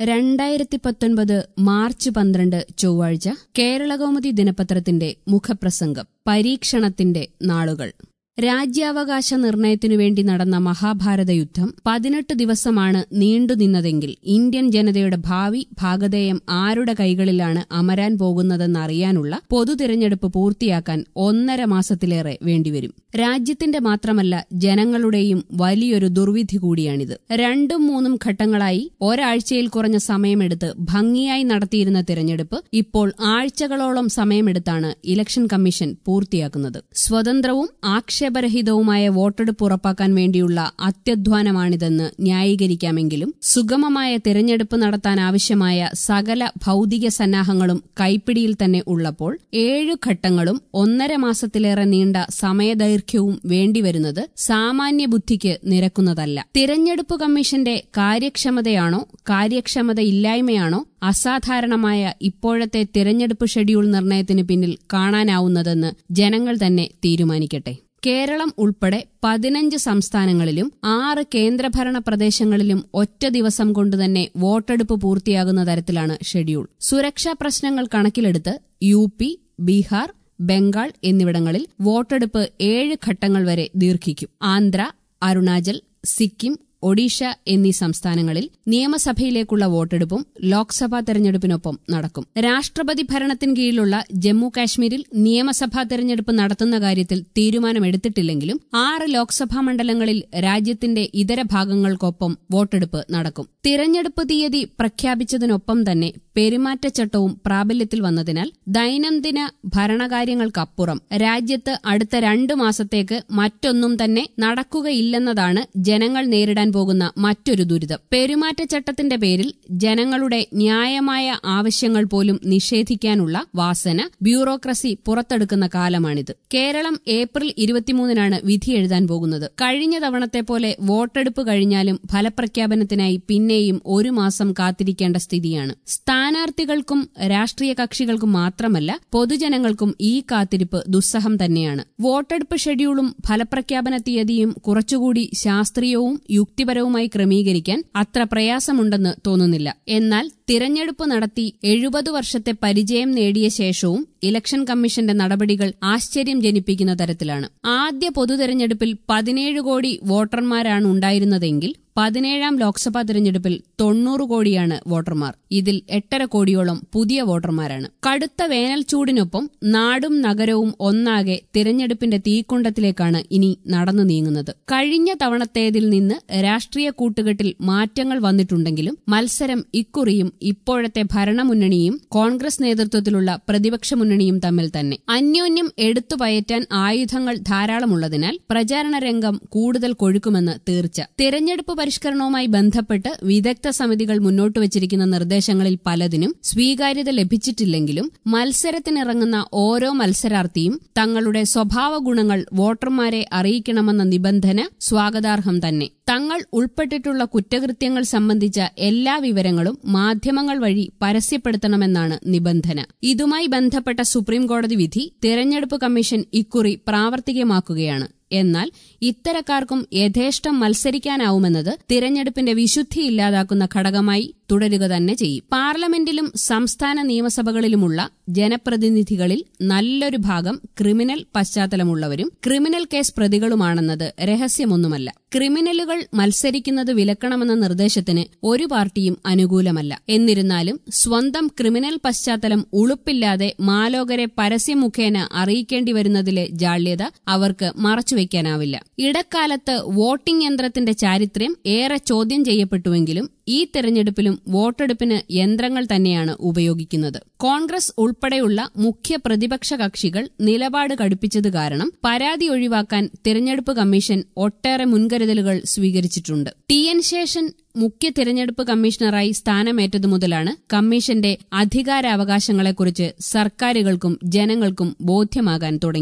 രണ്ടായിരത്തി പത്തൊൻപത് മാർച്ച് പന്ത്രണ്ട് ചൊവ്വാഴ്ച കേരളകൗമുദി ദിനപത്രത്തിന്റെ മുഖപ്രസംഗം പരീക്ഷണത്തിന്റെ നാളുകൾ രാജ്യാവകാശ നിർണയത്തിനു വേണ്ടി നടന്ന മഹാഭാരത യുദ്ധം പതിനെട്ട് ദിവസമാണ് നീണ്ടുനിന്നതെങ്കിൽ ഇന്ത്യൻ ജനതയുടെ ഭാവി ഭാഗധേയം ആരുടെ കൈകളിലാണ് അമരാൻ പോകുന്നതെന്നറിയാനുള്ള പൊതു തിരഞ്ഞെടുപ്പ് പൂർത്തിയാക്കാൻ ഒന്നര മാസത്തിലേറെ വേണ്ടിവരും രാജ്യത്തിന്റെ മാത്രമല്ല ജനങ്ങളുടെയും വലിയൊരു ദുർവിധി കൂടിയാണിത് രണ്ടും മൂന്നും ഘട്ടങ്ങളായി ഒരാഴ്ചയിൽ കുറഞ്ഞ സമയമെടുത്ത് ഭംഗിയായി നടത്തിയിരുന്ന തിരഞ്ഞെടുപ്പ് ഇപ്പോൾ ആഴ്ചകളോളം സമയമെടുത്താണ് ഇലക്ഷൻ കമ്മീഷൻ പൂർത്തിയാക്കുന്നത് സ്വതന്ത്രവും ആക്ഷേപരഹിതവുമായ വോട്ടെടുപ്പ് ഉറപ്പാക്കാൻ വേണ്ടിയുള്ള അത്യധ്വാനമാണിതെന്ന് ന്യായീകരിക്കാമെങ്കിലും സുഗമമായ തിരഞ്ഞെടുപ്പ് നടത്താൻ ആവശ്യമായ സകല ഭൌതിക സന്നാഹങ്ങളും കൈപ്പിടിയിൽ തന്നെ ഉള്ളപ്പോൾ ഏഴു ഘട്ടങ്ങളും ഒന്നര മാസത്തിലേറെ നീണ്ട സമയദൈർഘ്യവും വേണ്ടിവരുന്നത് സാമാന്യ ബുദ്ധിക്ക് നിരക്കുന്നതല്ല തിരഞ്ഞെടുപ്പ് കമ്മീഷന്റെ കാര്യക്ഷമതയാണോ കാര്യക്ഷമതയില്ലായ്മയാണോ അസാധാരണമായ ഇപ്പോഴത്തെ തിരഞ്ഞെടുപ്പ് ഷെഡ്യൂൾ നിർണയത്തിന് പിന്നിൽ കാണാനാവുന്നതെന്ന് ജനങ്ങൾ തന്നെ തീരുമാനിക്കട്ടെ കേരളം ഉൾപ്പെടെ പതിനഞ്ച് സംസ്ഥാനങ്ങളിലും ആറ് കേന്ദ്രഭരണ പ്രദേശങ്ങളിലും ഒറ്റ ദിവസം കൊണ്ടുതന്നെ വോട്ടെടുപ്പ് പൂർത്തിയാകുന്ന തരത്തിലാണ് ഷെഡ്യൂൾ സുരക്ഷാ പ്രശ്നങ്ങൾ കണക്കിലെടുത്ത് യു പി ബീഹാർ ബംഗാൾ എന്നിവിടങ്ങളിൽ വോട്ടെടുപ്പ് ഏഴ് ഘട്ടങ്ങൾ വരെ ദീർഘിക്കും ആന്ധ്ര അരുണാചൽ സിക്കിം ഒഡീഷ എന്നീ സംസ്ഥാനങ്ങളിൽ നിയമസഭയിലേക്കുള്ള വോട്ടെടുപ്പും ലോക്സഭാ തെരഞ്ഞെടുപ്പിനൊപ്പം നടക്കും രാഷ്ട്രപതി ഭരണത്തിന് കീഴിലുള്ള ജമ്മു കാശ്മീരിൽ നിയമസഭാ തെരഞ്ഞെടുപ്പ് നടത്തുന്ന കാര്യത്തിൽ തീരുമാനമെടുത്തിട്ടില്ലെങ്കിലും ആറ് ലോക്സഭാ മണ്ഡലങ്ങളിൽ രാജ്യത്തിന്റെ ഇതര ഭാഗങ്ങൾക്കൊപ്പം വോട്ടെടുപ്പ് നടക്കും തിരഞ്ഞെടുപ്പ് തീയതി പ്രഖ്യാപിച്ചതിനൊപ്പം തന്നെ പെരുമാറ്റച്ചട്ടവും പ്രാബല്യത്തിൽ വന്നതിനാൽ ദൈനംദിന ഭരണകാര്യങ്ങൾക്കപ്പുറം രാജ്യത്ത് അടുത്ത രണ്ടു മാസത്തേക്ക് മറ്റൊന്നും തന്നെ നടക്കുകയില്ലെന്നതാണ് ജനങ്ങൾ നേരിടാൻ പോകുന്ന മറ്റൊരു ദുരിതം പെരുമാറ്റച്ചട്ടത്തിന്റെ പേരിൽ ജനങ്ങളുടെ ന്യായമായ ആവശ്യങ്ങൾ പോലും നിഷേധിക്കാനുള്ള വാസന ബ്യൂറോക്രസി പുറത്തെടുക്കുന്ന കാലമാണിത് കേരളം ഏപ്രിൽ ഇരുപത്തിമൂന്നിനാണ് വിധി എഴുതാൻ പോകുന്നത് കഴിഞ്ഞ തവണത്തെ പോലെ വോട്ടെടുപ്പ് കഴിഞ്ഞാലും ഫലപ്രഖ്യാപനത്തിനായി പിന്നെയും ഒരു മാസം കാത്തിരിക്കേണ്ട സ്ഥിതിയാണ് സ്ഥാനാർത്ഥികൾക്കും രാഷ്ട്രീയ കക്ഷികൾക്കും മാത്രമല്ല പൊതുജനങ്ങൾക്കും ഈ കാത്തിരിപ്പ് ദുസ്സഹം തന്നെയാണ് വോട്ടെടുപ്പ് ഷെഡ്യൂളും ഫലപ്രഖ്യാപന തീയതിയും കുറച്ചുകൂടി ശാസ്ത്രീയവും യുക്തിപരവുമായി ക്രമീകരിക്കാൻ അത്ര പ്രയാസമുണ്ടെന്ന് തോന്നുന്നില്ല എന്നാൽ തിരഞ്ഞെടുപ്പ് നടത്തി എഴുപത് വർഷത്തെ പരിചയം നേടിയ ശേഷവും ഇലക്ഷൻ കമ്മീഷന്റെ നടപടികൾ ആശ്ചര്യം ജനിപ്പിക്കുന്ന തരത്തിലാണ് ആദ്യ പൊതുതെരഞ്ഞെടുപ്പിൽ പതിനേഴ് കോടി വോട്ടർമാരാണ് ഉണ്ടായിരുന്നതെങ്കിൽ പതിനേഴാം ലോക്സഭാ തെരഞ്ഞെടുപ്പിൽ തൊണ്ണൂറ് കോടിയാണ് വോട്ടർമാർ ഇതിൽ എട്ടര കോടിയോളം പുതിയ വോട്ടർമാരാണ് കടുത്ത വേനൽ ചൂടിനൊപ്പം നാടും നഗരവും ഒന്നാകെ തിരഞ്ഞെടുപ്പിന്റെ തീക്കുണ്ടത്തിലേക്കാണ് ഇനി നടന്നു നീങ്ങുന്നത് കഴിഞ്ഞ തവണത്തേതിൽ നിന്ന് രാഷ്ട്രീയ കൂട്ടുകെട്ടിൽ മാറ്റങ്ങൾ വന്നിട്ടുണ്ടെങ്കിലും മത്സരം ഇക്കുറിയും ഇപ്പോഴത്തെ ഭരണമുന്നണിയും കോൺഗ്രസ് നേതൃത്വത്തിലുള്ള പ്രതിപക്ഷ മുന്നണിയും തമ്മിൽ തന്നെ അന്യോന്യം എടുത്തു പയറ്റാൻ ആയുധങ്ങൾ ധാരാളമുള്ളതിനാൽ പ്രചാരണ രംഗം കൂടുതൽ കൊഴുക്കുമെന്ന് തീർച്ച തിരഞ്ഞെടുപ്പ് പരിഷ്കരണവുമായി ബന്ധപ്പെട്ട് വിദഗ്ധ സമിതികൾ മുന്നോട്ട് വച്ചിരിക്കുന്ന നിർദ്ദേശങ്ങളിൽ പലതിനും സ്വീകാര്യത ലഭിച്ചിട്ടില്ലെങ്കിലും മത്സരത്തിനിറങ്ങുന്ന ഓരോ മത്സരാർത്ഥിയും തങ്ങളുടെ സ്വഭാവ ഗുണങ്ങൾ വോട്ടർമാരെ അറിയിക്കണമെന്ന നിബന്ധന സ്വാഗതാർഹം തന്നെ തങ്ങൾ ഉൾപ്പെട്ടിട്ടുള്ള കുറ്റകൃത്യങ്ങൾ സംബന്ധിച്ച എല്ലാ വിവരങ്ങളും മാധ്യമങ്ങൾ വഴി പരസ്യപ്പെടുത്തണമെന്നാണ് നിബന്ധന ഇതുമായി ബന്ധപ്പെട്ട സുപ്രീംകോടതി വിധി തിരഞ്ഞെടുപ്പ് കമ്മീഷൻ ഇക്കുറി പ്രാവർത്തികമാക്കുകയാണ് എന്നാൽ ഇത്തരക്കാർക്കും യഥേഷ്ടം മത്സരിക്കാനാവുമെന്നത് തിരഞ്ഞെടുപ്പിന്റെ വിശുദ്ധി ഇല്ലാതാക്കുന്ന ഘടകമായി തുടരുക തന്നെ ചെയ്യും പാർലമെന്റിലും സംസ്ഥാന നിയമസഭകളിലുമുള്ള ജനപ്രതിനിധികളിൽ നല്ലൊരു ഭാഗം ക്രിമിനൽ പശ്ചാത്തലമുള്ളവരും ക്രിമിനൽ കേസ് പ്രതികളുമാണെന്നത് രഹസ്യമൊന്നുമല്ല ക്രിമിനലുകൾ മത്സരിക്കുന്നത് വിലക്കണമെന്ന നിർദ്ദേശത്തിന് ഒരു പാർട്ടിയും അനുകൂലമല്ല എന്നിരുന്നാലും സ്വന്തം ക്രിമിനൽ പശ്ചാത്തലം ഉളുപ്പില്ലാതെ മാലോകരെ പരസ്യമുഖേന അറിയിക്കേണ്ടി വരുന്നതിലെ ജാള്യത അവർക്ക് മറച്ചുവെക്കാനാവില്ല ഇടക്കാലത്ത് വോട്ടിംഗ് യന്ത്രത്തിന്റെ ചാരിത്രം ഏറെ ചോദ്യം ചെയ്യപ്പെട്ടുവെങ്കിലും ഈ തെരഞ്ഞെടുപ്പിലും വോട്ടെടുപ്പിന് യന്ത്രങ്ങൾ തന്നെയാണ് ഉപയോഗിക്കുന്നത് കോൺഗ്രസ് ഉൾപ്പെടെയുള്ള മുഖ്യ പ്രതിപക്ഷ കക്ഷികൾ നിലപാട് കടുപ്പിച്ചത് കാരണം പരാതി ഒഴിവാക്കാൻ തിരഞ്ഞെടുപ്പ് കമ്മീഷൻ ഒട്ടേറെ മുൻകരുതലുകൾ സ്വീകരിച്ചിട്ടുണ്ട് ടി എൻ ശേഷൻ മുഖ്യ തിരഞ്ഞെടുപ്പ് കമ്മീഷണറായി സ്ഥാനമേറ്റതു മുതലാണ് കമ്മീഷന്റെ അധികാരാവകാശങ്ങളെക്കുറിച്ച് സർക്കാരുകൾക്കും ജനങ്ങൾക്കും ബോധ്യമാകാൻ തുടങ്ങിയത്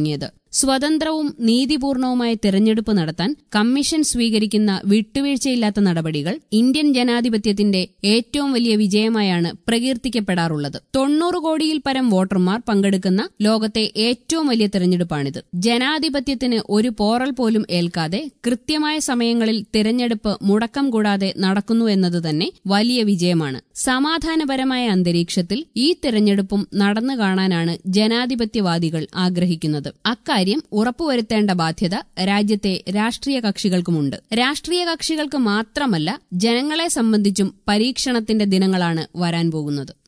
സ്വതന്ത്രവും നീതിപൂർണവുമായ തെരഞ്ഞെടുപ്പ് നടത്താൻ കമ്മീഷൻ സ്വീകരിക്കുന്ന വിട്ടുവീഴ്ചയില്ലാത്ത നടപടികൾ ഇന്ത്യൻ ജനാധിപത്യത്തിന്റെ ഏറ്റവും വലിയ വിജയമായാണ് പ്രകീർത്തിക്കപ്പെടാറുള്ളത് തൊണ്ണൂറ് കോടിയിൽ പരം വോട്ടർമാർ പങ്കെടുക്കുന്ന ലോകത്തെ ഏറ്റവും വലിയ തെരഞ്ഞെടുപ്പാണിത് ജനാധിപത്യത്തിന് ഒരു പോറൽ പോലും ഏൽക്കാതെ കൃത്യമായ സമയങ്ങളിൽ തിരഞ്ഞെടുപ്പ് മുടക്കം കൂടാതെ നടക്കുന്നു എന്നത് തന്നെ വലിയ വിജയമാണ് സമാധാനപരമായ അന്തരീക്ഷത്തിൽ ഈ തെരഞ്ഞെടുപ്പും നടന്നു കാണാനാണ് ജനാധിപത്യവാദികൾ ആഗ്രഹിക്കുന്നത് അക്കാര്യം ഉറപ്പുവരുത്തേണ്ട ബാധ്യത രാജ്യത്തെ രാഷ്ട്രീയ കക്ഷികൾക്കുമുണ്ട് രാഷ്ട്രീയ കക്ഷികൾക്ക് മാത്രമല്ല ജനങ്ങളെ സംബന്ധിച്ചും പരീക്ഷണത്തിന്റെ ദിനങ്ങളാണ് വരാൻ പോകുന്നത്